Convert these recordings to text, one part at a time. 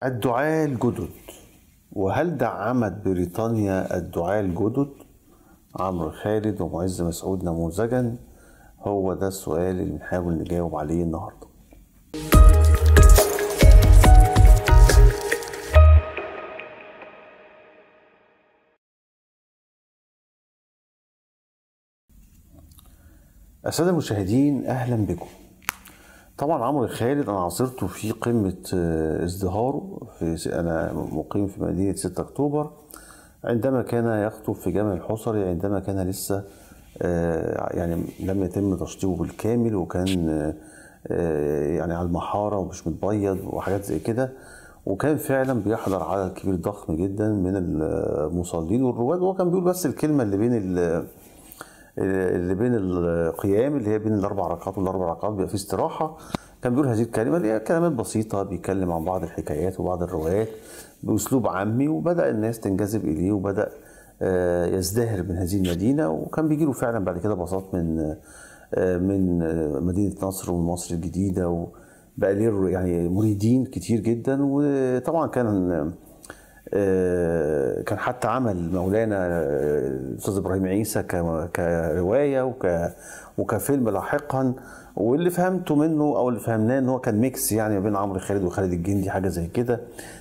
الدعاة الجدد وهل دعمت بريطانيا الدعاة الجدد عمرو خالد ومعز مسعود نموذجا هو ده السؤال اللي بنحاول نجاوب عليه النهارده السادة المشاهدين أهلا بكم طبعا عمرو خالد أنا عاصرته في قمة آه، ازدهاره في أنا مقيم في مدينة 6 أكتوبر عندما كان يخطب في جامع الحصري عندما كان لسه آه، يعني لم يتم تشطيبه بالكامل وكان آه، آه، يعني على المحارة ومش متبيض وحاجات زي كده وكان فعلا بيحضر عدد كبير ضخم جدا من المصلين والرواد وهو كان بيقول بس الكلمة اللي بين ال- اللي بين القيام اللي هي بين الاربع ركعات والاربع ركعات بيبقى في استراحه كان بيقول هذه الكلمه اللي هي كلمات بسيطه بيتكلم عن بعض الحكايات وبعض الروايات باسلوب عامي وبدا الناس تنجذب اليه وبدا آه، يزدهر من هذه المدينه وكان بيجي له فعلا بعد كده باصات من آه، من آه، مدينه نصر ومن مصر الجديده وبقى ليه يعني مريدين كتير جدا وطبعا كان آه، كان حتى عمل مولانا آه، الاستاذ ابراهيم عيسى ك- كروايه وك وكفيلم لاحقا واللي فهمته منه او اللي فهمناه ان هو كان ميكس يعني ما بين عمرو خالد وخالد الجندي حاجه زي كده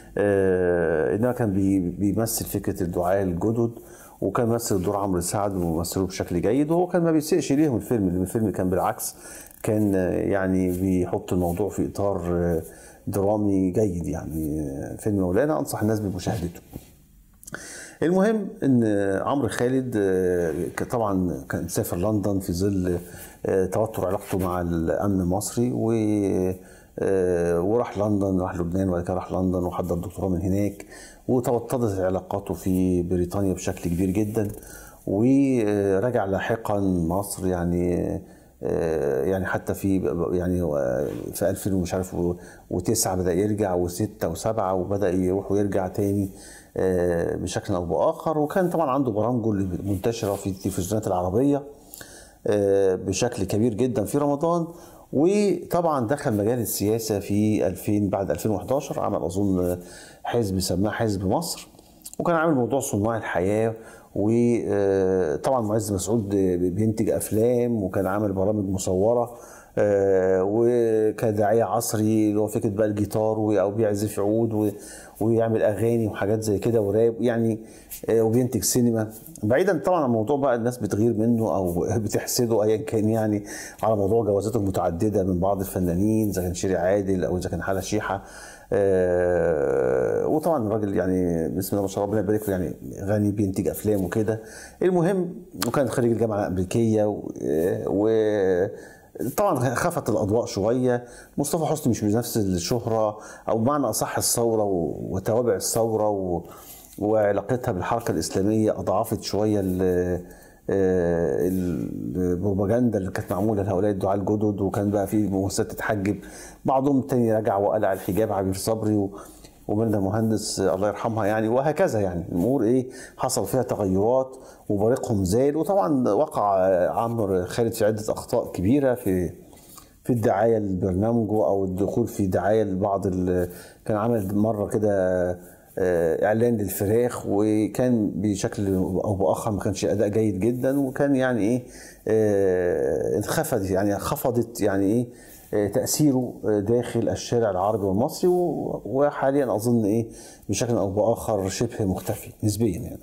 آه، انما كان بي- بيمثل فكره الدعاء الجدد وكان مثل دور عمرو سعد ومثله بشكل جيد وهو كان ما بيسيئش ليهم الفيلم لان الفيلم كان بالعكس كان آه، يعني بيحط الموضوع في اطار آه، درامي جيد يعني آه، فيلم مولانا انصح الناس بمشاهدته المهم ان عمرو خالد آه، ك- طبعا كان سافر لندن في ظل آه، توتر علاقته مع الامن المصري و آه، وراح لندن راح لبنان وبعد كده راح لندن وحضر دكتوراه من هناك وتوطدت علاقاته في بريطانيا بشكل كبير جدا ورجع لاحقا مصر يعني آه، يعني حتى في يعني آه، في 2000 ومش عارف و9 بدا يرجع و6 و7 وبدا يروح ويرجع تاني آه، بشكل او باخر وكان طبعا عنده برامجه اللي منتشره في التلفزيونات العربيه آه، بشكل كبير جدا في رمضان وطبعا دخل مجال السياسه في 2000 بعد 2011 عمل اظن حزب سماه حزب مصر وكان عامل موضوع صناع الحياه وطبعا معز مسعود بينتج افلام وكان عامل برامج مصوره آه، وكداعيه عصري اللي هو فكره بقى الجيتار و- او بيعزف عود و- ويعمل اغاني وحاجات زي كده وراب يعني آه، وبينتج سينما بعيدا طبعا عن موضوع بقى الناس بتغير منه او بتحسده ايا كان يعني على موضوع جوازاته المتعدده من بعض الفنانين اذا كان شيري عادل او اذا كان حاله شيحه آه، وطبعا الراجل يعني بسم الله ما شاء الله ربنا يبارك له يعني غني بينتج افلام وكده المهم وكان خريج الجامعه الامريكيه و, و طبعا خفت الاضواء شويه مصطفى حسني مش بنفس الشهره او بمعنى اصح الثوره و- وتوابع الثوره و... وعلاقتها بالحركه الاسلاميه اضعفت شويه ال- آه، البروباجندا اللي كانت معموله لهؤلاء الدعاة الجدد وكان بقى في ممثلات تتحجب بعضهم تاني رجع وقلع الحجاب عبير صبري و... ومنى مهندس الله يرحمها يعني وهكذا يعني الامور ايه حصل فيها تغيرات وبريقهم زاد وطبعا وقع عمرو خالد في عده اخطاء كبيره في في الدعايه لبرنامجه او الدخول في دعايه لبعض ال... كان عمل مره كده آه، اعلان للفراخ وكان بشكل او باخر ما كانش اداء جيد جدا وكان يعني ايه آه، انخفض يعني خفضت يعني ايه آه، تاثيره آه، داخل الشارع العربي والمصري و- وحاليا اظن ايه بشكل او باخر شبه مختفي نسبيا يعني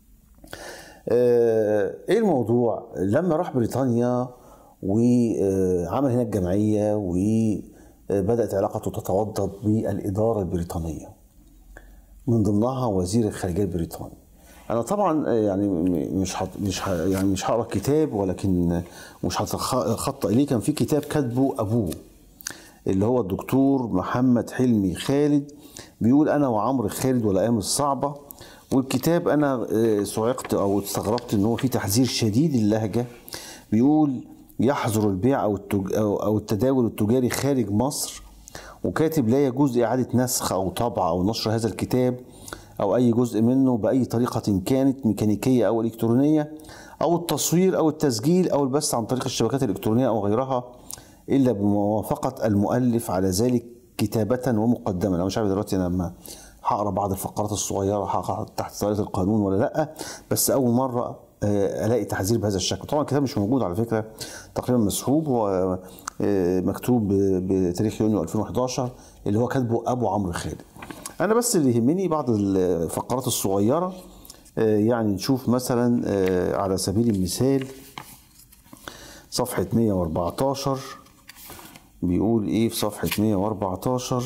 آه، ايه الموضوع لما راح بريطانيا وعمل هناك جمعيه وبدات علاقته تتوضد بالاداره البريطانيه من ضمنها وزير الخارجيه البريطاني انا طبعا يعني مش حط مش ه- يعني مش هقرا الكتاب ولكن مش هتخطى اليه كان في كتاب كاتبه ابوه اللي هو الدكتور محمد حلمي خالد بيقول انا وعمرو خالد والايام الصعبه والكتاب انا آه، صعقت او استغربت ان هو فيه تحذير شديد اللهجه بيقول يحظر البيع او التج... او أو التداول التجاري خارج مصر وكاتب لا يجوز اعاده نسخ او طبع او نشر هذا الكتاب او اي جزء منه باي طريقه كانت ميكانيكيه او الكترونيه او التصوير او التسجيل او البث عن طريق الشبكات الالكترونيه او غيرها الا بموافقه المؤلف على ذلك كتابة ومقدما انا مش عارف دلوقتي انا لما هقرا بعض الفقرات الصغيره هقرا تحت طائله القانون ولا لا بس اول مره آه، الاقي تحذير بهذا الشكل طبعا الكتاب مش موجود على فكره تقريبا مسحوب هو آه، مكتوب ب- بتاريخ يونيو 2011 اللي هو كاتبه ابو عمرو خالد انا بس اللي يهمني بعض الفقرات الصغيره آه، يعني نشوف مثلا آه، على سبيل المثال صفحة 114 بيقول ايه في صفحة 114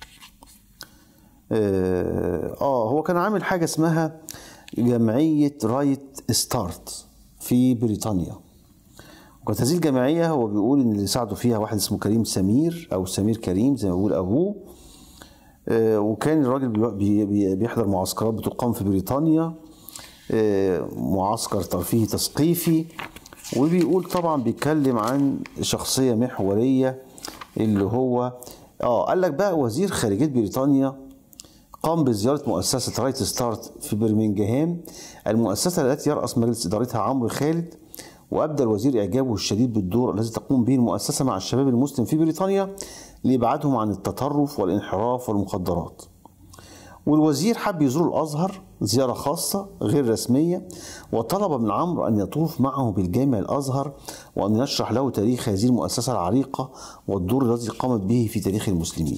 اه آه، هو كان عامل حاجة اسمها جمعية رايت ستارت في بريطانيا وكانت هذه الجمعية هو بيقول ان اللي ساعده فيها واحد اسمه كريم سمير او سمير كريم زي ما بيقول ابوه آه، وكان الراجل بي- بي- بي- بيحضر معسكرات بتقام في بريطانيا آه، معسكر ترفيهي تثقيفي وبيقول طبعا بيتكلم عن شخصية محورية اللي هو اه قال لك بقى وزير خارجية بريطانيا قام بزيارة مؤسسة رايت ستارت في برمنجهام المؤسسة التي يرأس مجلس إدارتها عمرو خالد وأبدى الوزير إعجابه الشديد بالدور الذي تقوم به المؤسسة مع الشباب المسلم في بريطانيا لإبعادهم عن التطرف والانحراف والمخدرات والوزير حب يزور الازهر زياره خاصه غير رسميه وطلب من عمرو ان يطوف معه بالجامع الازهر وان يشرح له تاريخ هذه المؤسسه العريقه والدور الذي قامت به في تاريخ المسلمين.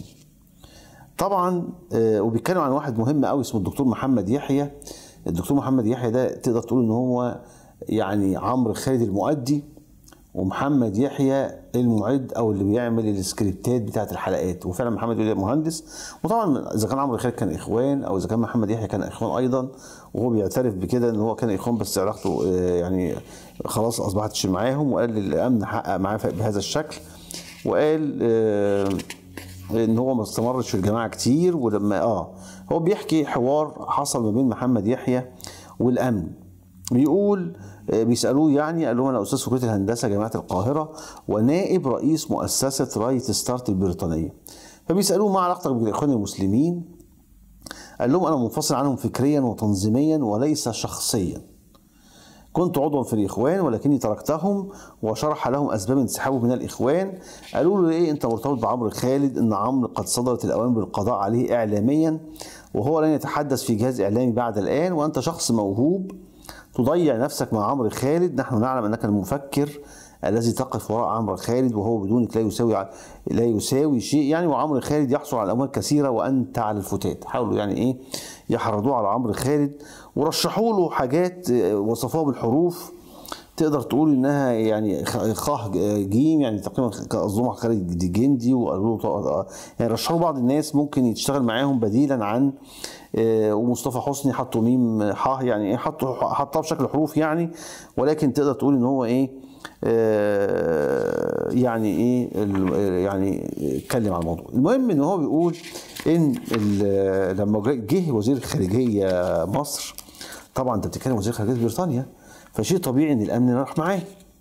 طبعا آه، وبيتكلم عن واحد مهم قوي اسمه الدكتور محمد يحيى الدكتور محمد يحيى ده تقدر تقول ان هو يعني عمرو خالد المؤدي ومحمد يحيى المعد او اللي بيعمل السكريبتات بتاعت الحلقات وفعلا محمد يحيى مهندس وطبعا اذا كان عمرو خالد كان اخوان او اذا كان محمد يحيى كان اخوان ايضا وهو بيعترف بكده ان هو كان اخوان بس علاقته آه، يعني خلاص اصبحتش معاهم وقال الامن حقق معاه بهذا الشكل وقال آه، ان هو ما استمرش في الجماعه كتير ولما اه هو بيحكي حوار حصل ما بين محمد يحيى والامن بيقول آه، بيسالوه يعني قال لهم انا استاذ في كليه الهندسه جامعه القاهره ونائب رئيس مؤسسه رايت ستارت البريطانيه فبيسالوه ما علاقتك بالاخوان المسلمين قال لهم انا منفصل عنهم فكريا وتنظيميا وليس شخصيا كنت عضوا في الإخوان ولكني تركتهم وشرح لهم أسباب انسحابه من الإخوان قالوا له إيه أنت مرتبط بعمرو خالد إن عمرو قد صدرت الأوامر بالقضاء عليه إعلاميا وهو لن يتحدث في جهاز إعلامي بعد الآن وأنت شخص موهوب تضيع نفسك مع عمرو خالد نحن نعلم أنك المفكر الذي تقف وراء عمرو خالد وهو بدونك لا يساوي لا يساوي شيء يعني وعمرو خالد يحصل على اموال كثيره وانت على الفتات حاولوا يعني ايه يحرضوه على عمرو خالد ورشحوا له حاجات آه، وصفوها بالحروف تقدر تقول انها يعني خ- خ جيم يعني تقريبا قصدهم على خالد جندي وقالوا له طبعا- يعني رشحوا بعض الناس ممكن يشتغل معاهم بديلا عن آه، ومصطفى حسني حطوا ميم ح يعني ايه حطوا حطها بشكل حروف يعني ولكن تقدر تقول ان هو ايه آه، يعني ايه ال- يعني اتكلم عن الموضوع المهم ان هو بيقول ان ال- لما جه وزير الخارجيه مصر طبعا انت بتتكلم وزير خارجيه بريطانيا فشيء طبيعي ان الامن راح معاه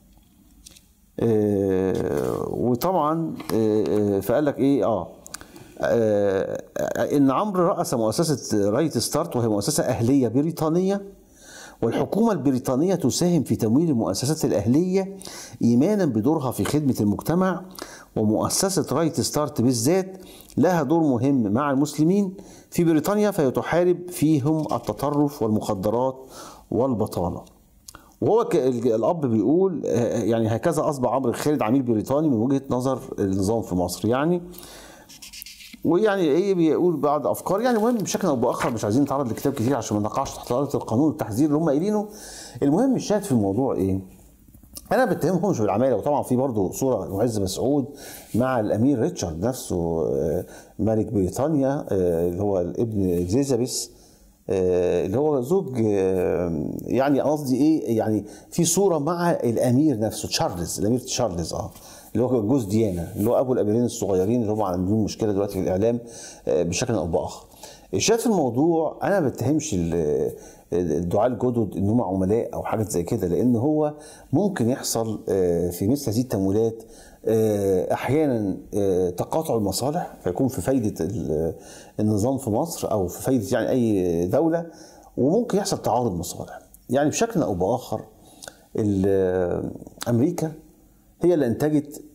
آه، وطبعا آه، آه، فقال لك ايه اه آه، ان عمرو رأس مؤسسة رايت ستارت وهي مؤسسة أهلية بريطانية والحكومة البريطانية تساهم في تمويل المؤسسات الأهلية إيمانا بدورها في خدمة المجتمع ومؤسسة رايت ستارت بالذات لها دور مهم مع المسلمين في بريطانيا فيتحارب فيهم التطرف والمخدرات والبطالة وهو ك- ال- الاب بيقول آه، يعني هكذا اصبح عمرو خالد عميل بريطاني من وجهه نظر النظام في مصر يعني ويعني ايه بيقول بعض افكار يعني المهم بشكل او باخر مش عايزين نتعرض لكتاب كتير عشان ما نقعش تحت طائله القانون والتحذير اللي هم قايلينه المهم الشاهد في الموضوع ايه انا بتهمهمش بالعماله وطبعا في برضه صوره معز مسعود مع الامير ريتشارد نفسه آه، ملك بريطانيا آه، اللي هو الابن اليزابيث آه، اللي هو زوج آه، يعني قصدي ايه يعني في صوره مع الامير نفسه تشارلز الامير تشارلز اه اللي هو جوز ديانا اللي هو ابو الاميرين الصغيرين اللي هم عندهم مشكله دلوقتي في الاعلام آه، بشكل او باخر الشاهد في الموضوع انا ما بتهمش ال- الدعاة الجدد ان هم عملاء او حاجات زي كده لان هو ممكن يحصل آه، في مثل هذه التمويلات آه، احيانا آه، تقاطع المصالح فيكون في فايده ال- النظام في مصر او في فايده يعني اي دوله وممكن يحصل تعارض مصالح يعني بشكل او باخر ال- امريكا هي اللي انتجت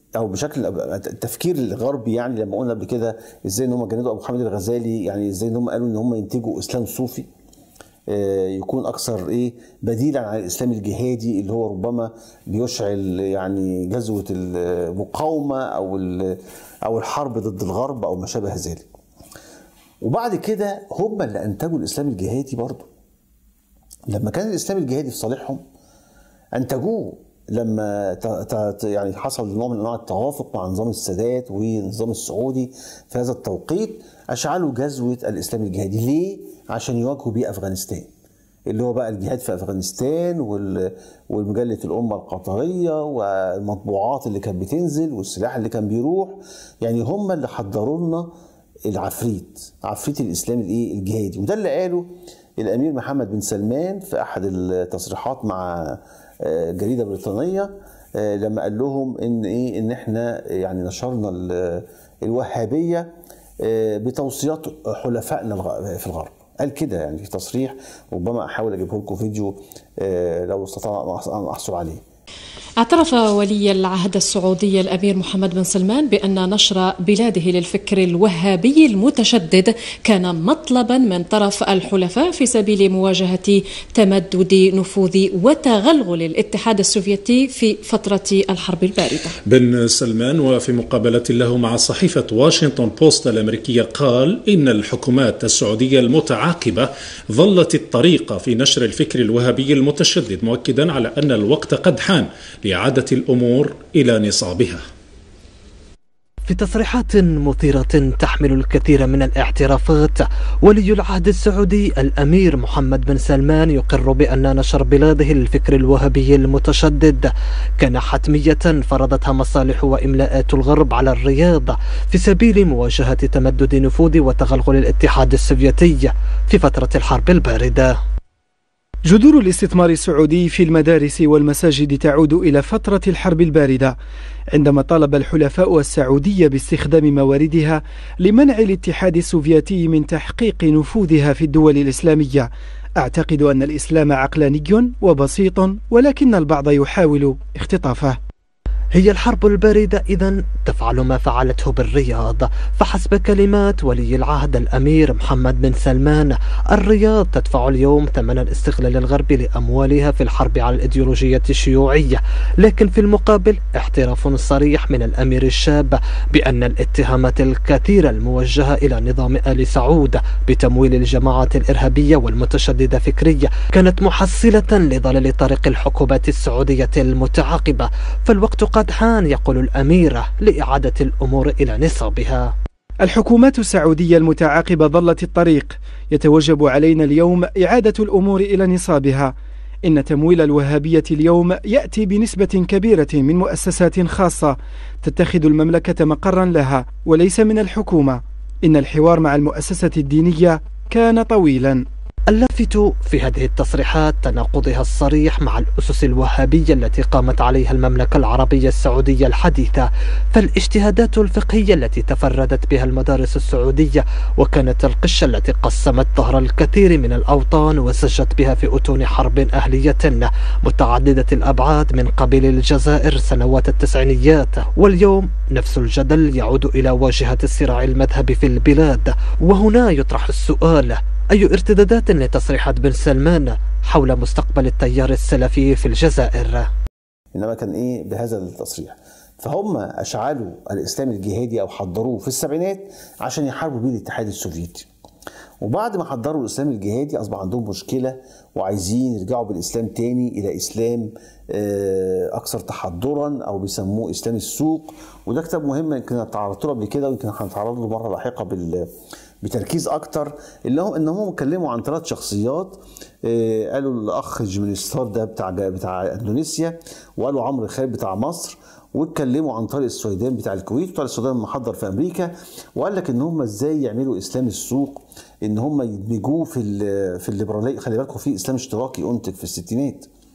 او بشكل التفكير الغربي يعني لما قلنا قبل كده ازاي ان هم جندوا ابو حامد الغزالي يعني ازاي ان هم قالوا ان هم ينتجوا اسلام صوفي آه، يكون اكثر ايه بديلا عن الاسلام الجهادي اللي هو ربما بيشعل يعني جذوه المقاومه او او الحرب ضد الغرب او ما شابه ذلك. وبعد كده هم اللي انتجوا الاسلام الجهادي برضه. لما كان الاسلام الجهادي في صالحهم انتجوه لما يعني حصل نوع من انواع التوافق مع نظام السادات والنظام السعودي في هذا التوقيت اشعلوا جذوه الاسلام الجهادي ليه؟ عشان يواجهوا بيه افغانستان اللي هو بقى الجهاد في افغانستان ومجله الامه القطريه والمطبوعات اللي كانت بتنزل والسلاح اللي كان بيروح يعني هم اللي حضروا لنا العفريت عفريت الاسلام الايه الجهادي وده اللي قاله الامير محمد بن سلمان في احد التصريحات مع آه، جريده بريطانيه آه، لما قال لهم ان ايه ان احنا يعني نشرنا الوهابيه آه، بتوصيات حلفائنا في الغرب قال كده يعني في تصريح ربما احاول اجيبه لكم فيديو لو استطاع ان احصل عليه اعترف ولي العهد السعودي الامير محمد بن سلمان بان نشر بلاده للفكر الوهابي المتشدد كان مطلبا من طرف الحلفاء في سبيل مواجهه تمدد نفوذ وتغلغل الاتحاد السوفيتي في فتره الحرب البارده. بن سلمان وفي مقابله له مع صحيفه واشنطن بوست الامريكيه قال ان الحكومات السعوديه المتعاقبه ظلت الطريقه في نشر الفكر الوهابي المتشدد مؤكدا على ان الوقت قد حان لإعادة الأمور إلى نصابها في تصريحات مثيرة تحمل الكثير من الاعترافات ولي العهد السعودي الأمير محمد بن سلمان يقر بأن نشر بلاده الفكر الوهابي المتشدد كان حتمية فرضتها مصالح وإملاءات الغرب على الرياض في سبيل مواجهة تمدد نفوذ وتغلغل الاتحاد السوفيتي في فترة الحرب الباردة جذور الاستثمار السعودي في المدارس والمساجد تعود إلى فترة الحرب الباردة عندما طالب الحلفاء السعودية باستخدام مواردها لمنع الاتحاد السوفيتي من تحقيق نفوذها في الدول الإسلامية أعتقد أن الإسلام عقلاني وبسيط ولكن البعض يحاول اختطافه هي الحرب الباردة إذا تفعل ما فعلته بالرياض فحسب كلمات ولي العهد الأمير محمد بن سلمان الرياض تدفع اليوم ثمن الاستغلال الغربي لأموالها في الحرب على الإيديولوجية الشيوعية لكن في المقابل اعتراف صريح من الأمير الشاب بأن الاتهامات الكثيرة الموجهة إلى نظام آل سعود بتمويل الجماعات الإرهابية والمتشددة فكرية كانت محصلة لضلال طريق الحكومات السعودية المتعاقبة فالوقت قد حان يقول الأميرة لإعادة الأمور إلى نصابها الحكومات السعودية المتعاقبة ظلت الطريق يتوجب علينا اليوم إعادة الأمور إلى نصابها إن تمويل الوهابية اليوم يأتي بنسبة كبيرة من مؤسسات خاصة تتخذ المملكة مقرا لها وليس من الحكومة إن الحوار مع المؤسسة الدينية كان طويلا اللافت في هذه التصريحات تناقضها الصريح مع الأسس الوهابية التي قامت عليها المملكة العربية السعودية الحديثة فالاجتهادات الفقهية التي تفردت بها المدارس السعودية وكانت القشة التي قسمت ظهر الكثير من الأوطان وسجت بها في أتون حرب أهلية متعددة الأبعاد من قبيل الجزائر سنوات التسعينيات واليوم نفس الجدل يعود إلى واجهة الصراع المذهبي في البلاد وهنا يطرح السؤال أي ارتدادات لتصريحات بن سلمان حول مستقبل التيار السلفي في الجزائر إنما كان إيه بهذا التصريح فهم أشعلوا الإسلام الجهادي أو حضروه في السبعينات عشان يحاربوا بيه الاتحاد السوفيتي وبعد ما حضروا الاسلام الجهادي اصبح عندهم مشكله وعايزين يرجعوا بالاسلام تاني الى اسلام آه، اكثر تحضرا او بيسموه اسلام السوق وده كتاب مهم يمكن تعرضت له قبل كده ويمكن هنتعرض له مره لاحقه بال بتركيز اكتر اللي هو ان هم اتكلموا عن ثلاث شخصيات آه، قالوا الاخ جميلستار ده بتاع بتاع اندونيسيا وقالوا عمرو خالد بتاع مصر واتكلموا عن طارق السويدان بتاع الكويت وطارق السويدان محضر في امريكا وقال لك ان هم ازاي يعملوا اسلام السوق ان هم يدمجوه في في الليبراليه خلي بالكم في اسلام اشتراكي انتج في الستينات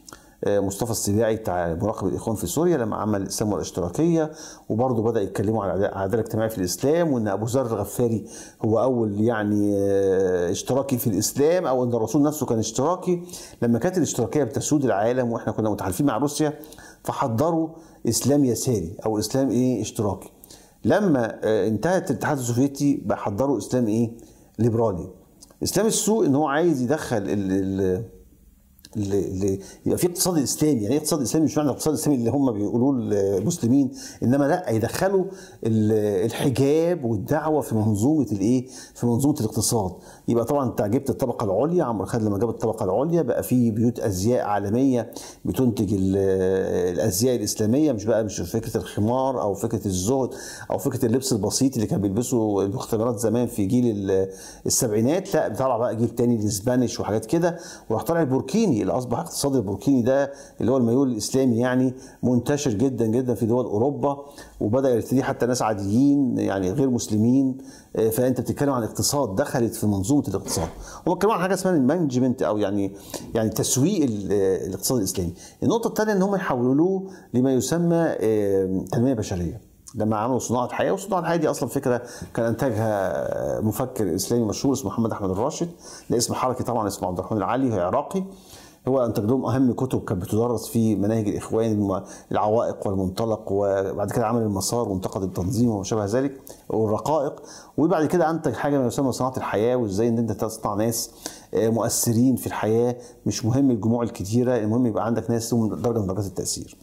آه، مصطفى السباعي بتاع مراقب الاخوان في سوريا لما عمل الاسلام والاشتراكيه وبرضه بدا يتكلموا عن العداله الاجتماعيه في الاسلام وان ابو ذر الغفاري هو اول يعني آه، اشتراكي في الاسلام او ان الرسول نفسه كان اشتراكي لما كانت الاشتراكيه بتسود العالم واحنا كنا متحالفين مع روسيا فحضروا اسلام يساري او اسلام ايه اشتراكي لما آه، انتهت الاتحاد السوفيتي بحضروا اسلام ايه ليبرالي اسلام السوق ان هو عايز يدخل ال ال ل- ل- يبقى في اقتصاد اسلامي يعني ايه اقتصاد اسلامي مش معنى الاقتصاد الاسلامي اللي هم بيقولوه المسلمين انما لا يدخلوا ال- الحجاب والدعوه في منظومه الايه في منظومه الاقتصاد يبقى طبعا انت جبت الطبقه العليا عمرو خالد لما جاب الطبقه العليا بقى في بيوت ازياء عالميه بتنتج ال- الازياء الاسلاميه مش بقى مش فكره الخمار او فكره الزهد او فكره اللبس البسيط اللي كان بيلبسه المختبرات زمان في جيل ال- السبعينات لا بيطلع بقى جيل تاني الاسبانيش وحاجات كده وراح طالع البوركيني اللي اصبح اقتصاد البوركيني ده اللي هو الميول الاسلامي يعني منتشر جدا جدا في دول اوروبا وبدا يرتديه حتى ناس عاديين يعني غير مسلمين آه، فانت بتتكلم عن اقتصاد دخلت في منظومه الاقتصاد هم بيتكلموا عن حاجه اسمها المانجمنت او يعني يعني تسويق ال- الاقتصاد الاسلامي النقطه الثانيه ان هم يحولوه لما يسمى آه، تنميه بشريه لما عملوا صناعه حياه وصناعه الحياه دي اصلا فكره كان انتجها مفكر اسلامي مشهور اسمه محمد احمد الراشد ده اسم حركي طبعا اسمه عبد الرحمن العلي هو عراقي هو انتج لهم اهم كتب كانت بتدرس في مناهج الاخوان الم- العوائق والمنطلق وبعد كده عمل المسار وانتقد التنظيم وما شابه ذلك والرقائق وبعد كده انتج حاجه ما يسمى صناعه الحياه وازاي ان انت تصنع ناس آه، مؤثرين في الحياه مش مهم الجموع الكتيره المهم يبقى عندك ناس لهم درجه من درجات التاثير.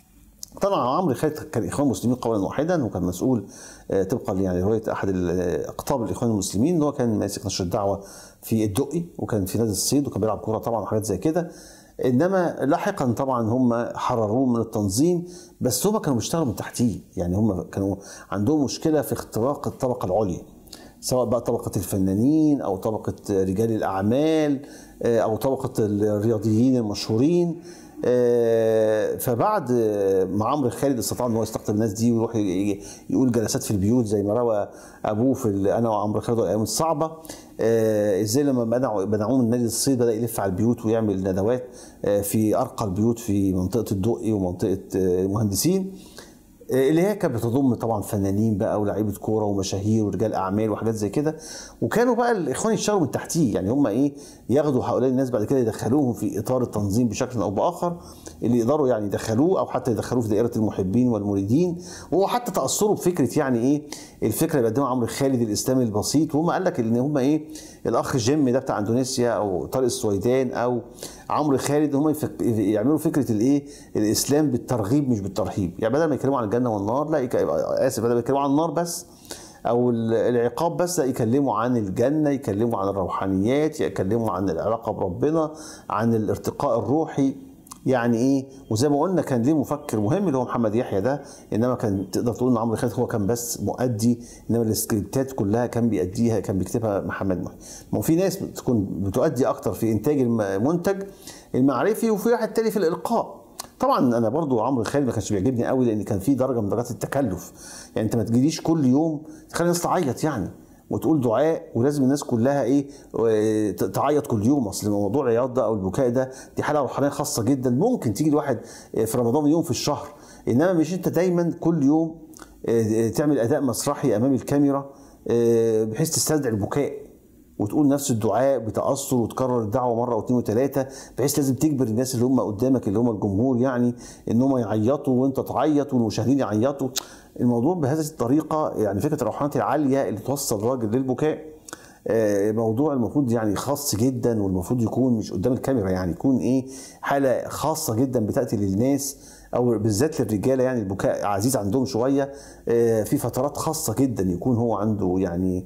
طبعا عمرو خالد كان اخوان مسلمين قولا واحدا وكان مسؤول آه، طبقا يعني روايه احد ال- آه، اقطاب الاخوان المسلمين ان هو كان ماسك نشر الدعوه في الدقي وكان في نادي الصيد وكان بيلعب كوره طبعا وحاجات زي كده انما لاحقا طبعا هم حرروه من التنظيم بس هم كانوا بيشتغلوا من تحتيه يعني هم كانوا عندهم مشكله في اختراق الطبقه العليا سواء بقى طبقة الفنانين أو طبقة رجال الأعمال آه، أو طبقة الرياضيين المشهورين آه، فبعد آه، ما عمرو خالد استطاع ان هو يستقطب الناس دي ويروح ي- ي- يقول جلسات في البيوت زي ما روى ابوه في ال- انا وعمرو خالد الايام الصعبه آه، ازاي لما بدعوا بدعوه من نادي الصيد بدا يلف على البيوت ويعمل ندوات آه، في ارقى البيوت في منطقه الدقي ومنطقه آه، المهندسين اللي هي كانت بتضم طبعا فنانين بقى ولاعيبه كوره ومشاهير ورجال اعمال وحاجات زي كده وكانوا بقى الاخوان يشتغلوا من تحتيه يعني هم ايه ياخدوا هؤلاء الناس بعد كده يدخلوهم في اطار التنظيم بشكل او باخر اللي يقدروا يعني يدخلوه او حتى يدخلوه في دائره المحبين والمريدين وهو حتى تاثروا بفكره يعني ايه الفكره اللي بيقدمها عمرو خالد الاسلامي البسيط وهم قال لك ان هم ايه الاخ جيم ده بتاع اندونيسيا او طارق السويدان او عمرو خالد هم يفك... يعملوا فكره الايه الاسلام بالترغيب مش بالترهيب يعني بدل ما يتكلموا عن الجنه والنار لا يك... اسف بدل ما يتكلموا عن النار بس او ال- العقاب بس لا يكلموا عن الجنه يكلموا عن الروحانيات يكلموا عن العلاقه بربنا عن الارتقاء الروحي يعني ايه وزي ما قلنا كان ليه مفكر مهم اللي هو محمد يحيى ده انما كان تقدر تقول ان عمرو خالد هو كان بس مؤدي انما السكريبتات كلها كان بيأديها كان بيكتبها محمد محي ما هو في ناس بتكون بتؤدي اكتر في انتاج المنتج المعرفي وفي واحد تاني في الالقاء طبعا انا برضو عمرو خالد ما كانش بيعجبني قوي لان كان في درجه من درجات التكلف يعني انت ما تجيليش كل يوم تخلي الناس تعيط يعني وتقول دعاء ولازم الناس كلها ايه آه، تعيط كل يوم اصل موضوع العياط ده او البكاء ده دي حاله روحانيه خاصه جدا ممكن تيجي الواحد آه، في رمضان يوم في الشهر انما مش انت دايما كل يوم آه، تعمل اداء مسرحي امام الكاميرا آه، بحيث تستدعي البكاء وتقول نفس الدعاء بتأثر وتكرر الدعوة مرة واثنين وثلاثة بحيث لازم تجبر الناس اللي هم قدامك اللي هم الجمهور يعني ان هم يعيطوا وانت تعيط والمشاهدين يعيطوا الموضوع بهذه الطريقة يعني فكرة الروحانيات العالية اللي توصل الراجل للبكاء آه، موضوع المفروض يعني خاص جدا والمفروض يكون مش قدام الكاميرا يعني يكون ايه حالة خاصة جدا بتأتي للناس او بالذات للرجاله يعني البكاء عزيز عندهم شويه آه، في فترات خاصه جدا يكون هو عنده يعني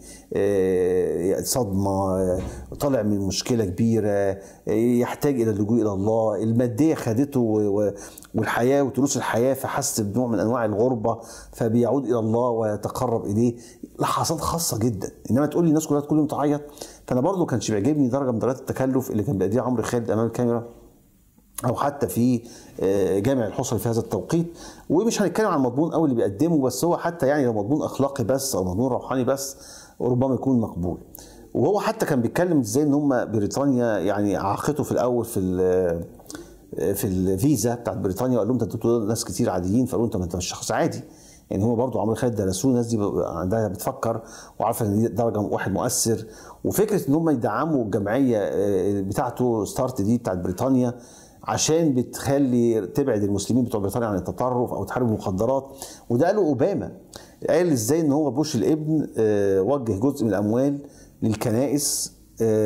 آه، صدمه آه، طالع من مشكله كبيره آه، يحتاج الى اللجوء الى الله الماديه خدته و- و- والحياه وتروس الحياه فحس بنوع من انواع الغربه فبيعود الى الله ويتقرب اليه لحظات خاصه جدا انما تقول لي الناس كلها كل يوم تعيط فانا برضو كانش بيعجبني درجه من درجات التكلف اللي كان بيأديها عمرو خالد امام الكاميرا او حتى في آه، جامع الحصري في هذا التوقيت ومش هنتكلم عن المضمون قوي اللي بيقدمه بس هو حتى يعني لو مضمون اخلاقي بس او مضمون روحاني بس ربما يكون مقبول وهو حتى كان بيتكلم ازاي ان هم بريطانيا يعني عاقته في الاول في ال- في الفيزا بتاعت بريطانيا وقال لهم ده انتوا ناس كتير عاديين فقالوا انت ما انت مش شخص عادي يعني هو برضه عمرو خالد درسوه الناس دي عندها بتفكر وعارفه ان دي درجه واحد مؤثر وفكره ان هم يدعموا الجمعيه بتاعته ستارت دي بتاعت بريطانيا عشان بتخلي تبعد المسلمين بتوع بريطانيا عن التطرف او تحارب المخدرات وده قاله اوباما قال ازاي ان هو بوش الابن وجه جزء من الاموال للكنائس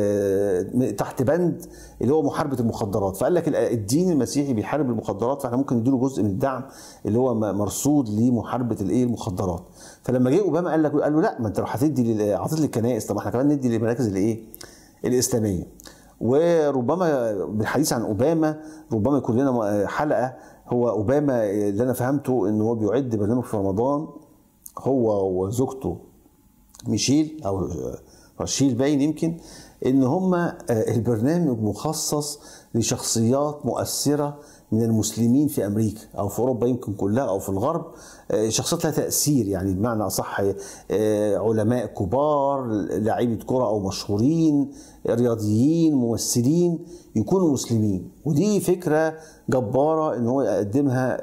تحت بند اللي هو محاربه المخدرات فقال لك الدين المسيحي بيحارب المخدرات فاحنا ممكن نديله جزء من الدعم اللي هو مرصود لمحاربه الايه المخدرات فلما جه اوباما قال لك قال له لا ما انت لو هتدي عطيت للكنائس طب احنا كمان ندي للمراكز الايه الاسلاميه وربما بالحديث عن اوباما ربما يكون لنا حلقه هو اوباما اللي انا فهمته ان هو بيعد برنامج في رمضان هو وزوجته ميشيل او رشيل باين يمكن ان هم البرنامج مخصص لشخصيات مؤثره من المسلمين في امريكا او في اوروبا يمكن كلها او في الغرب شخصيات لها تاثير يعني بمعنى اصح علماء كبار لعيبه كره او مشهورين رياضيين ممثلين يكونوا مسلمين ودي فكره جباره ان هو يقدمها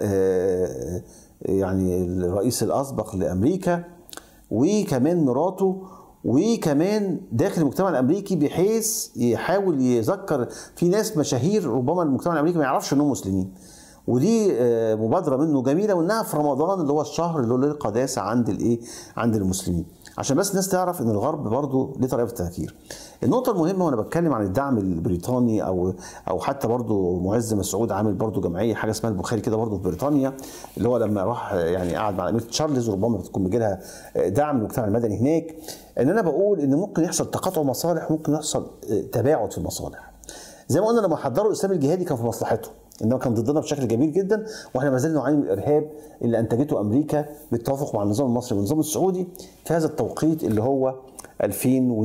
يعني الرئيس الاسبق لامريكا وكمان مراته وكمان داخل المجتمع الامريكي بحيث يحاول يذكر في ناس مشاهير ربما المجتمع الامريكي ما يعرفش انهم مسلمين ودي مبادره منه جميله وانها في رمضان اللي هو الشهر اللي هو له القداسه عند الايه عند المسلمين عشان بس الناس تعرف ان الغرب برضه ليه طريقه في التفكير النقطه المهمه وانا بتكلم عن الدعم البريطاني او او حتى برضه معز مسعود عامل برضه جمعيه حاجه اسمها البخاري كده برضه في بريطانيا اللي هو لما راح يعني قعد مع اميره تشارلز وربما تكون بيجي لها دعم المجتمع المدني هناك ان انا بقول ان ممكن يحصل تقاطع مصالح ممكن يحصل تباعد في المصالح زي ما قلنا لما حضروا الاسلام الجهادي كان في مصلحتهم انما كان ضدنا بشكل جميل جدا واحنا ما زلنا نعاني من الارهاب اللي انتجته امريكا بالتوافق مع النظام المصري والنظام السعودي في هذا التوقيت اللي هو 2000 و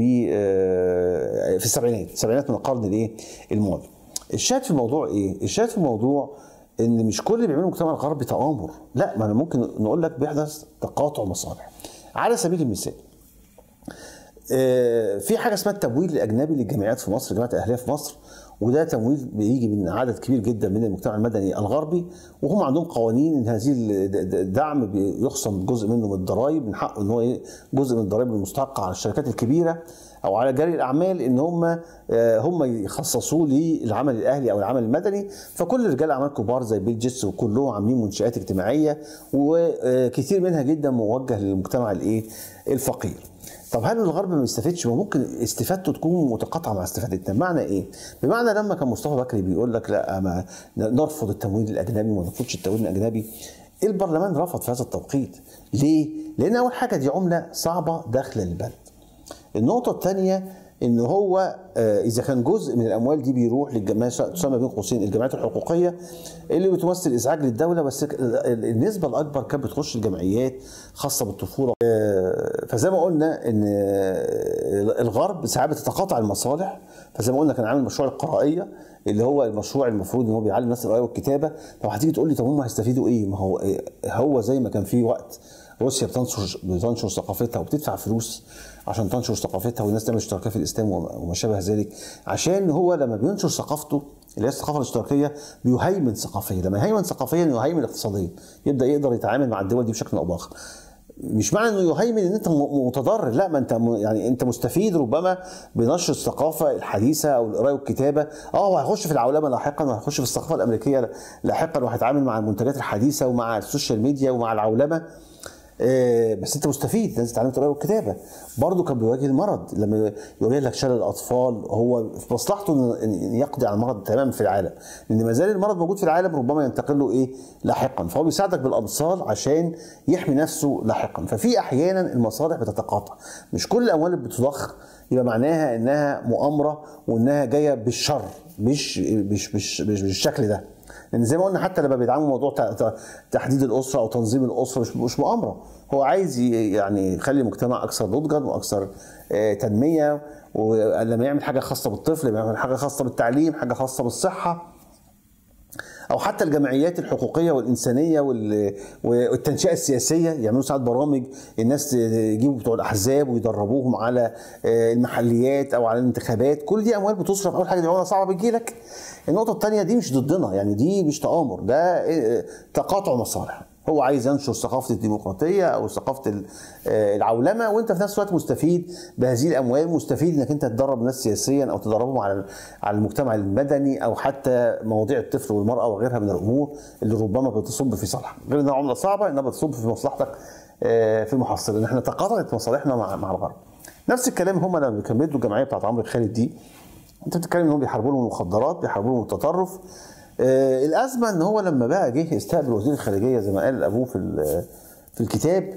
في السبعينات السبعينات من القرن الايه الماضي الشاهد في الموضوع ايه الشاهد في الموضوع ان مش كل اللي بيعمله المجتمع الغربي تآمر لا ما انا ممكن نقول لك بيحدث تقاطع مصالح على سبيل المثال في حاجه اسمها التمويل الاجنبي للجامعات في مصر جامعات الاهليه في مصر وده تمويل بيجي من عدد كبير جدا من المجتمع المدني الغربي وهم عندهم قوانين ان هذه الدعم بيخصم جزء منه من الضرائب من حقه ان هو جزء من الضرائب المستحقه على الشركات الكبيره او على جري الاعمال ان هم هم يخصصوه للعمل الاهلي او العمل المدني فكل رجال اعمال كبار زي بيل جيتس وكلهم عاملين منشات اجتماعيه وكثير منها جدا موجه للمجتمع الايه الفقير طب هل الغرب ما بيستفدش؟ ما ممكن استفادته تكون متقاطعه مع استفادتنا، بمعنى ايه؟ بمعنى لما كان مصطفى بكري بيقول لك لا ما نرفض التمويل الاجنبي وما نرفضش التمويل الاجنبي البرلمان رفض في هذا التوقيت، ليه؟ لان اول حاجه دي عمله صعبه داخل البلد. النقطه الثانيه ان هو اذا كان جزء من الاموال دي بيروح للجمعيه تسمى بين قوسين الجمعيات الحقوقيه اللي بتمثل ازعاج للدوله بس النسبه الاكبر كانت بتخش الجمعيات خاصه بالطفوله فزي ما قلنا ان الغرب ساعات بتتقاطع المصالح فزي ما قلنا كان عامل مشروع القرائيه اللي هو المشروع المفروض ان هو بيعلم الناس القرايه والكتابه طب هتيجي تقول لي طب هم هيستفيدوا ايه؟ ما هو هو زي ما كان في وقت روسيا بتنشر بتنشر ثقافتها وبتدفع فلوس عشان تنشر ثقافتها والناس تعمل اشتراكيه في الاسلام وما شابه ذلك عشان هو لما بينشر ثقافته اللي هي الثقافه الاشتراكيه بيهيمن ثقافيا لما يهيمن ثقافيا يهيمن اقتصاديا يبدا يقدر يتعامل مع الدول دي بشكل او باخر مش معنى انه يهيمن ان انت متضرر لا ما انت يعني انت مستفيد ربما بنشر الثقافه الحديثه او القرايه والكتابه اه هو هيخش في العولمه لاحقا وهيخش في الثقافه الامريكيه لاحقا وهيتعامل مع المنتجات الحديثه ومع السوشيال ميديا ومع العولمه بس انت مستفيد لازم تتعلم القراءه والكتابه برضه كان بيواجه المرض لما يواجه لك شلل الاطفال هو في مصلحته ان يقضي على المرض تماما في العالم لان ما زال المرض موجود في العالم ربما ينتقل له ايه لاحقا فهو بيساعدك بالامصال عشان يحمي نفسه لاحقا ففي احيانا المصالح بتتقاطع مش كل الاموال اللي بتضخ يبقى معناها انها مؤامره وانها جايه بالشر مش مش مش, مش بالشكل ده لان زي ما قلنا حتى لما بيدعموا موضوع تحديد الاسره او تنظيم الاسره مش مش مؤامره هو عايز يعني يخلي المجتمع اكثر نضجا واكثر تنميه ولما يعمل حاجه خاصه بالطفل يعمل حاجه خاصه بالتعليم حاجه خاصه بالصحه او حتى الجمعيات الحقوقيه والانسانيه وال- والتنشئه السياسيه يعملوا ساعات برامج الناس يجيبوا بتوع الاحزاب ويدربوهم على آه، المحليات او على الانتخابات كل دي اموال بتصرف اول حاجه دي عمله صعبه بتجيلك النقطه الثانيه دي مش ضدنا يعني دي مش تآمر ده آه، تقاطع مصالح هو عايز ينشر ثقافه الديمقراطيه او ثقافه ال- آه، العولمه وانت في نفس الوقت مستفيد بهذه الاموال مستفيد انك انت تدرب ناس سياسيا او تدربهم على على المجتمع المدني او حتى مواضيع الطفل والمراه وغيرها من الامور اللي ربما بتصب في صالحك غير انها عمله صعبه انها بتصب في مصلحتك آه، في المحصله ان احنا تقاطعت مصالحنا مع مع الغرب نفس الكلام هم لما بيكملوا الجمعيه بتاعت عمرو خالد دي انت بتتكلم ان هم بيحاربوا لهم المخدرات بيحاربوا لهم التطرف آه الازمه ان هو لما بقى جه استقبل وزير الخارجيه زي ما قال ابوه في ال- في الكتاب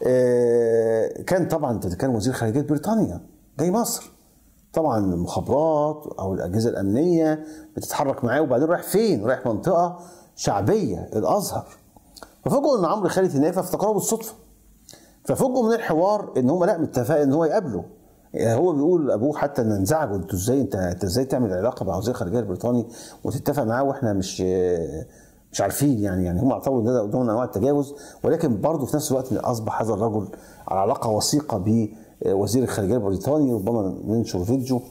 آه كان طبعا انت بتتكلم وزير خارجيه بريطانيا جاي مصر طبعا المخابرات او الاجهزه الامنيه بتتحرك معاه وبعدين رايح فين؟ رايح منطقه شعبيه الازهر ففوجئوا ان عمرو خالد هناك فافتكروه بالصدفه ففوجئوا من الحوار ان هم لا متفق ان هو يقابله يعني هو بيقول لابوه حتى ان انزعجوا انتوا ازاي انت انت ازاي تعمل علاقه مع وزير الخارجيه البريطاني وتتفق معاه واحنا مش مش عارفين يعني يعني هم اعتبروا ان ده قدام انواع التجاوز ولكن برضه في نفس الوقت اصبح هذا الرجل على علاقه وثيقه بوزير الخارجيه البريطاني ربما ننشر فيديو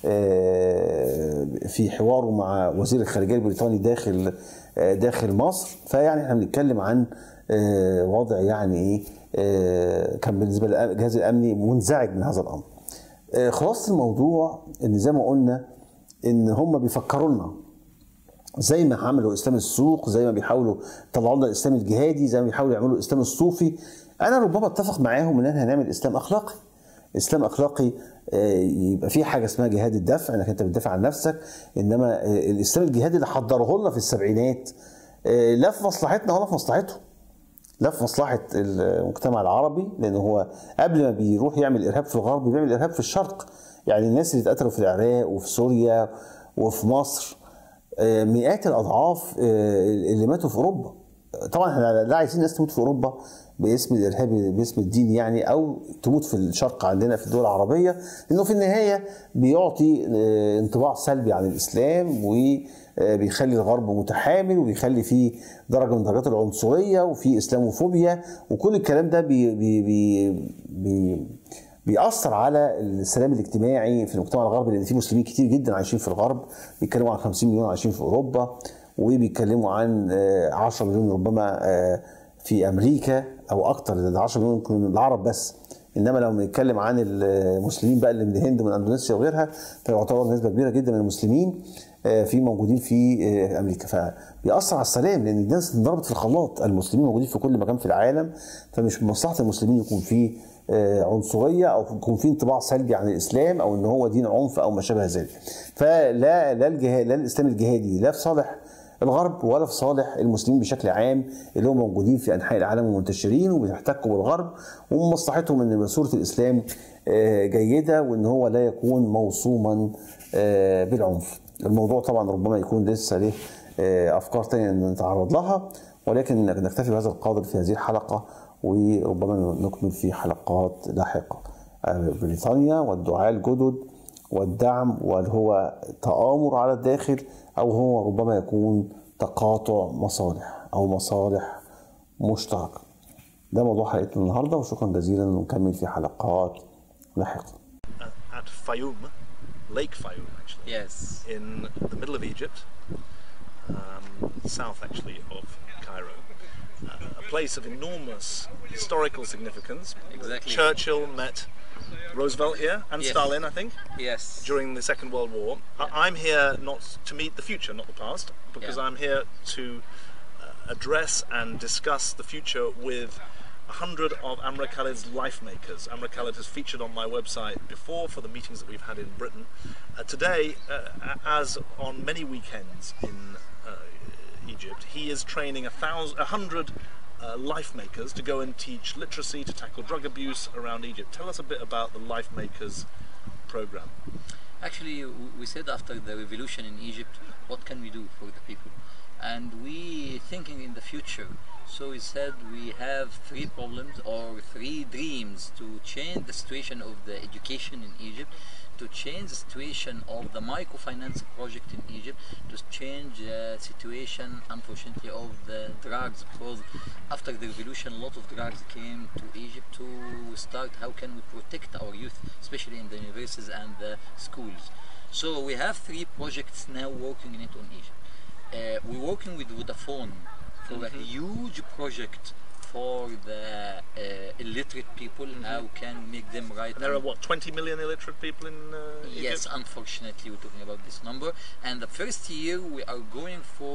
آه، في حواره مع وزير الخارجيه البريطاني داخل آه، داخل مصر فيعني احنا بنتكلم عن آه، وضع يعني ايه آه، كان بالنسبه للجهاز الامني منزعج من هذا الامر. آه، خلاصه الموضوع ان زي ما قلنا ان هم بيفكروا لنا زي ما عملوا اسلام السوق زي ما بيحاولوا يطلعوا لنا الاسلام الجهادي زي ما بيحاولوا يعملوا الاسلام الصوفي انا ربما اتفق معاهم ان احنا هنعمل اسلام اخلاقي اسلام اخلاقي آه، يبقى في حاجه اسمها جهاد الدفع انك انت بتدافع عن نفسك انما آه، الاسلام الجهادي اللي حضره لنا في السبعينات آه، لا في مصلحتنا ولا في مصلحتهم لا في مصلحه المجتمع العربي لان هو قبل ما بيروح يعمل ارهاب في الغرب بيعمل ارهاب في الشرق يعني الناس اللي اتقتلوا في العراق وفي سوريا وفي مصر آه، مئات الاضعاف آه، اللي ماتوا في اوروبا طبعا احنا لا عايزين الناس تموت في اوروبا باسم الارهاب باسم الدين يعني او تموت في الشرق عندنا في الدول العربيه لانه في النهايه بيعطي آه، انطباع سلبي عن الاسلام وبيخلي الغرب متحامل وبيخلي فيه درجه من درجات العنصريه وفي اسلاموفوبيا وكل الكلام ده بي بي بي بي بيأثر على السلام الاجتماعي في المجتمع الغربي لان في مسلمين كتير جدا عايشين في الغرب بيتكلموا عن 50 مليون عايشين في اوروبا وبيتكلموا عن آه، 10 مليون ربما آه، في امريكا او اكتر ده 10 مليون يكون العرب بس انما لو بنتكلم عن المسلمين بقى اللي من الهند ومن اندونيسيا وغيرها فيعتبر نسبه كبيره جدا من المسلمين آه، في موجودين في آه، امريكا فبيأثر على السلام لان الناس انضربت في الخلاط المسلمين موجودين في كل مكان في العالم فمش من مصلحه المسلمين يكون في آه، عنصريه او يكون في انطباع سلبي عن الاسلام او ان هو دين عنف او ما شابه ذلك فلا لا الجهاد لا الاسلام الجهادي لا في صالح الغرب ولا في صالح المسلمين بشكل عام اللي هم موجودين في انحاء العالم ومنتشرين وبيحتكوا بالغرب ومن مصلحتهم ان صوره الاسلام آه، جيده وان هو لا يكون موصوما آه، بالعنف. الموضوع طبعا ربما يكون لسه له آه، افكار ثانيه نتعرض لها ولكن نكتفي بهذا القدر في هذه الحلقه وربما نكمل في حلقات لاحقه. آه، بريطانيا والدعاة الجدد والدعم وهل هو تآمر على الداخل أو هو ربما يكون تقاطع مصالح أو مصالح مشتركة ده موضوع حلقتنا النهاردة وشكرا جزيلا ونكمل في حلقات لاحقة at Fayoum, Lake Fayoum actually, Yes. in the middle of Egypt, um, south actually of Cairo. Uh, a place of enormous historical significance. Exactly. Churchill met Roosevelt here and Yes. Stalin, I think, Yes. during the Second World War. I- I'm here not to meet the future, not the past, because Yeah. I'm here to uh, address and discuss the future with a hundred of Amra Khalid's life makers. Amra Khalid has featured on my website before for the meetings that we've had in Britain. Uh, today, uh, as on many weekends in uh, Egypt, he is training a thousand, a hundred uh, life makers to go and teach literacy to tackle drug abuse around Egypt. Tell us a bit about the life makers program. Actually, w- we said after the revolution in Egypt, what can we do for the people? And we thinking in the future. So we said we have three problems or three dreams to change the situation of the education in Egypt, to change the situation of the microfinance project in Egypt, to change the situation, unfortunately, of the drugs. Because after the revolution, a lot of drugs came to Egypt to start how can we protect our youth, especially in the universities and the schools. So we have three projects now working in it on Egypt. Uh, we're working with Vodafone for a huge project for the uh, illiterate people. How can we make them right? And there are and- what 20 million illiterate people in uh, Yes, Egypt. unfortunately, we're talking about this number. And the first year, we are going for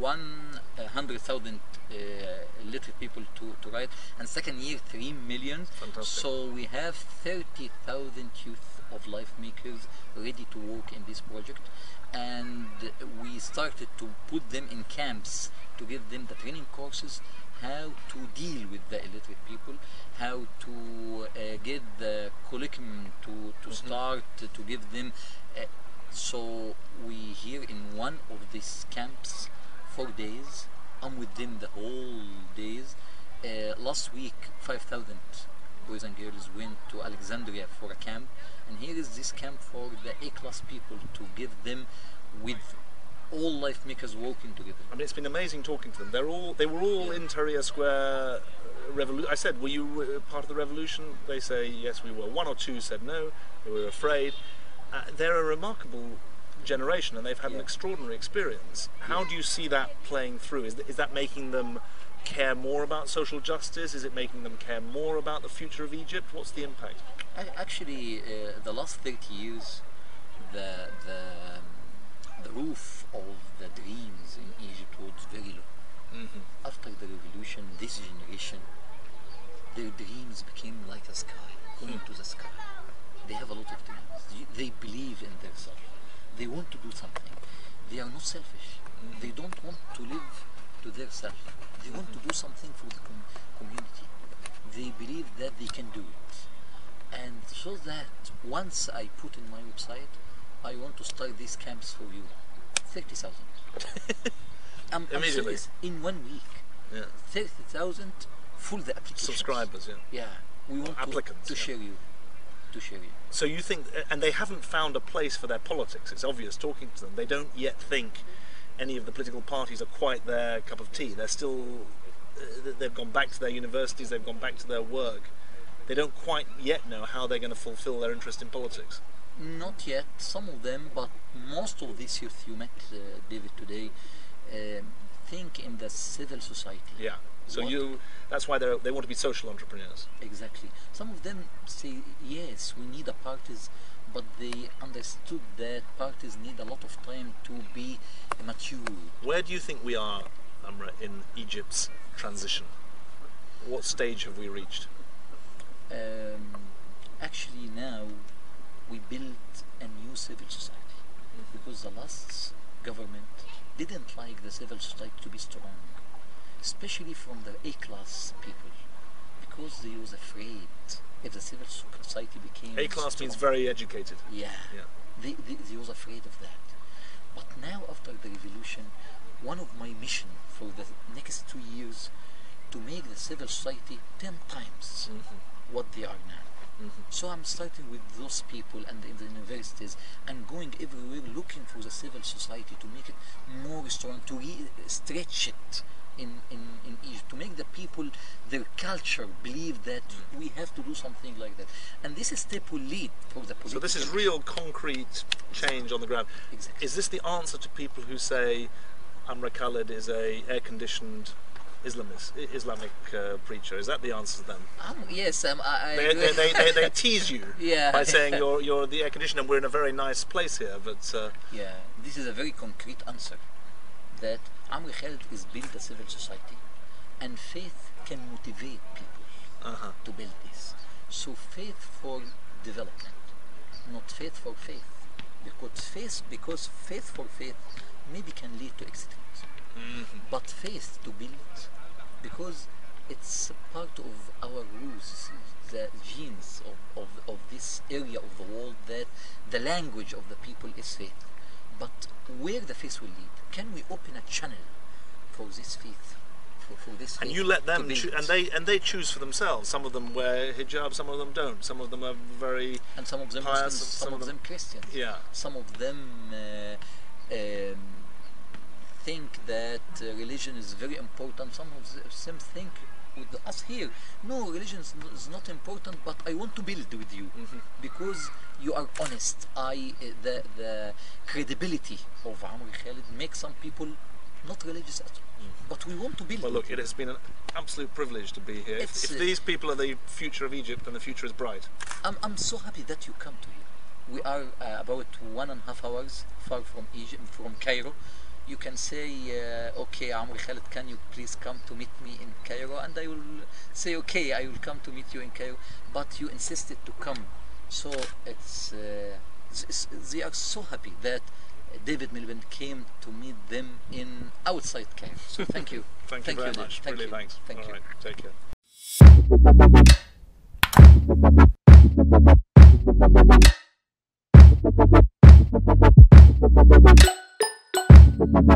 100,000 uh, illiterate people to, to write. And second year, 3 million. Fantastic. So we have 30,000 youth of life makers ready to work in this project. And we started to put them in camps to give them the training courses how to deal with the illiterate people, how to uh, get the curriculum to, to start to give them. Uh, so we here in one of these camps, four days. I'm with them the whole days. Uh, last week, 5,000 boys and girls went to Alexandria for a camp, and here is this camp for the A-class people to give them with all life makers working together. I mean, it's been amazing talking to them. They're all they were all in Tahrir Square. Revolution. I said, were you uh, part of the revolution? They say yes, we were. One or two said no. They were afraid. Uh, they're a remarkable generation, and they've had an Yeah. extraordinary experience. How do you see that playing through? Is, th- is that making them care more about social justice? Is it making them care more about the future of Egypt? What's the impact? A- Actually, uh, the last 30 years, the, the, um, the roof of the dreams in Egypt was very low. After the revolution, this generation, their dreams became like a sky, going to the sky. They have a lot of dreams. They- They believe in themselves. They want to do something. They are not selfish. They don't want to live to their self. They want to do something for the com- community. They believe that they can do it. And so that once I put in my website, I want to start these camps for you. 30,000. I'm, I'm Immediately. serious. In one week. Yeah. 30,000 full the applications. Subscribers, yeah. Yeah. We want to, Applicants, to yeah. share you. To share you. So you think, and they haven't found a place for their politics. It's obvious talking to them. They don't yet think any of the political parties are quite their cup of tea. They're still, uh, they've gone back to their universities. They've gone back to their work. They don't quite yet know how they're going to fulfil their interest in politics. Not yet, some of them, but most of these youth you met, uh, David, today, um, think in the civil society. Yeah. So What- you, that's why they they want to be social entrepreneurs. Exactly. Some of them say, yes, we need a parties, but they understood that parties need a lot of time to be mature. Where do you think we are, Amra, in Egypt's transition? What stage have we reached? Um, actually, now we build a new civil society because the last government didn't like the civil society to be strong, especially from the A-class people, because they was afraid if the civil society became A class means strong- very educated. yeah. Yeah. They, they, they was afraid of that. But now after the revolution, one of my mission for the next two years to make the civil society ten times what they are now. So I'm starting with those people and in the universities and going everywhere looking for the civil society to make it more strong, to re- stretch it in, in, in Egypt, to make the people, their culture, believe that we have to do something like that. And this step will lead for the political So this is real concrete change on the ground. Exactly. Is this the answer to people who say Amra Khalid is a air-conditioned Islamist, I- Islamic uh, preacher? Is that the answer to them? Um, yes, um, I, I They, agree. they, they, they, they tease you Yeah. by saying you're, you're the air conditioner and we're in a very nice place here, but uh, Yeah, this is a very concrete answer. That Amr Khalid is build a civil society, and faith can motivate people uh-huh. to build this. So faith for development, not faith for faith, because faith because faith for faith maybe can lead to extremism, but faith to build because it's a part of our rules, the genes of, of, of this area of the world that the language of the people is faith. But where the faith will lead, can we open a channel for this faith for, for this And faith you let to them, build choo- it. and they and they choose for themselves. Some of them wear hijab, some of them don't. Some of them are very and some of them pious, Muslims, and some, of them, Christians. yeah. Some of them uh, um, think that uh, religion is very important. Some of them think with us here, no, religion is n- is not important, but I want to build with you Mm-hmm. because you are honest. I uh, the the credibility of Amr Khalid makes some people not religious at all, but we want to build. Mm. Well, with look, you. it has been an absolute privilege to be here. If, It's, if uh, these people are the future of Egypt, then the future is bright. I'm, I'm so happy that you come to here. We are uh, about one and a half hours far from Egypt, from Cairo. You can say, uh, okay, Amr Khalid, can you please come to meet me in Cairo? And I will say, okay, I will come to meet you in Cairo. But you insisted to come. So it's, uh, it's- it's- they are so happy that David Miliband came to meet them in outside Cairo. So thank you. Thank you very David. much. Thank really, you. thanks. Thank All you. right, take care.